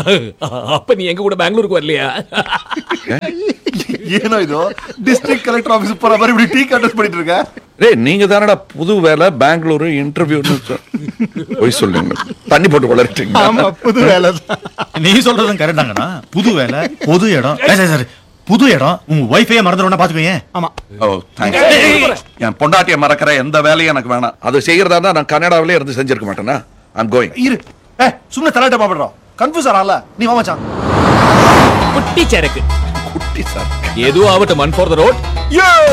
அப்ப நீ எங்க கூட பெங்களூருக்கு வரலையா ಏನೋ ಇದು ಡಿಸ್ಟ್ರಿಕ್ಟ್ ಕಲೆಕ್ಟರ್ ಆಫೀಸ್ ಪರ ಬರೀ ಬಿಡಿ ಟೀ ಕಂಟೆಸ್ಟ್ பண்ணிட்டு இருக்க டேய் நீங்க தானடா புது வேலை பெங்களூரு இன்டர்வியூன்னு போய் சொல்லுங்க தண்ணி போட்டு வளர்ட்டீங்க ஆமா புது வேலை நீ சொல்றதும் கரெக்டாங்கண்ணா புது வேலை பொது இடம் ஏய், சரி, சரி புது இடம் உங்க ஒய்ஃபையே மறந்துடும்னா பாத்துக்கோங்க ஆமா ஓ தேங்க்ஸ் என் பொண்டாட்டியை மறக்கிற எந்த வேலையும் எனக்கு வேணாம் அது செய்யறதா இருந்தா நான் கனடாவிலே இருந்து செஞ்சிருக்க மாட்டேனா ஐம் கோயிங் இரு ஏ சும்ನೆ ತಲಾಟೆ ಮಾಡ್ಬಿಡ್ರೋ ಕನ್ಫ್ಯೂಸ್ ಆಗಲ್ಲ ನೀವ್ ಮಚಾನ್ குட்டி சரக்கு குட்டி சார் எதுவும் ஆகட்டும் மன் ஃபார் த ரோட்